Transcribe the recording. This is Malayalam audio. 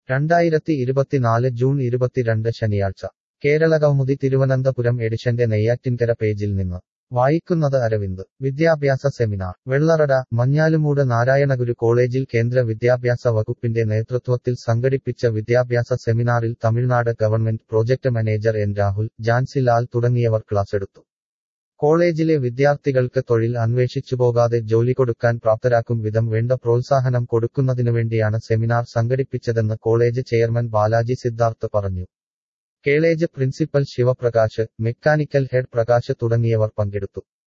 രണ്ടായിരത്തി ഇരുപത്തിനാല് ജൂൺ ഇരുപത്തിരണ്ട് ശനിയാഴ്ച കേരള കൗമുദി തിരുവനന്തപുരം എഡിഷന്റെ നെയ്യാറ്റിൻകര പേജിൽ നിന്ന് വായിക്കുന്നത് അരവിന്ദ് വിദ്യാഭ്യാസ സെമിനാർ വെള്ളറട മഞ്ഞാലുമൂട് നാരായണഗുരു കോളേജിൽ കേന്ദ്ര വിദ്യാഭ്യാസ വകുപ്പിന്റെ നേതൃത്വത്തിൽ സംഘടിപ്പിച്ച വിദ്യാഭ്യാസ സെമിനാറിൽ Tamil Nadu government project manager N Rahul Jancy Lal തുടങ്ങിയവർ ക്ലാസെടുത്തു കോളേജിലെ വിദ്യാർത്ഥികൾക്ക് തൊഴിൽ അന്വേഷിച്ചുപോകാതെ ജോലി കൊടുക്കാൻ പ്രാപ്തരാക്കും വിധം വേണ്ട പ്രോത്സാഹനം കൊടുക്കുന്നതിനുവേണ്ടിയാണ് സെമിനാർ സംഘടിപ്പിച്ചതെന്ന് കോളേജ് ചെയർമാൻ ബാലാജി സിദ്ധാർത്ഥ് പറഞ്ഞു college principal Sivaprakash mechanical head Prakash തുടങ്ങിയവർ പങ്കെടുത്തു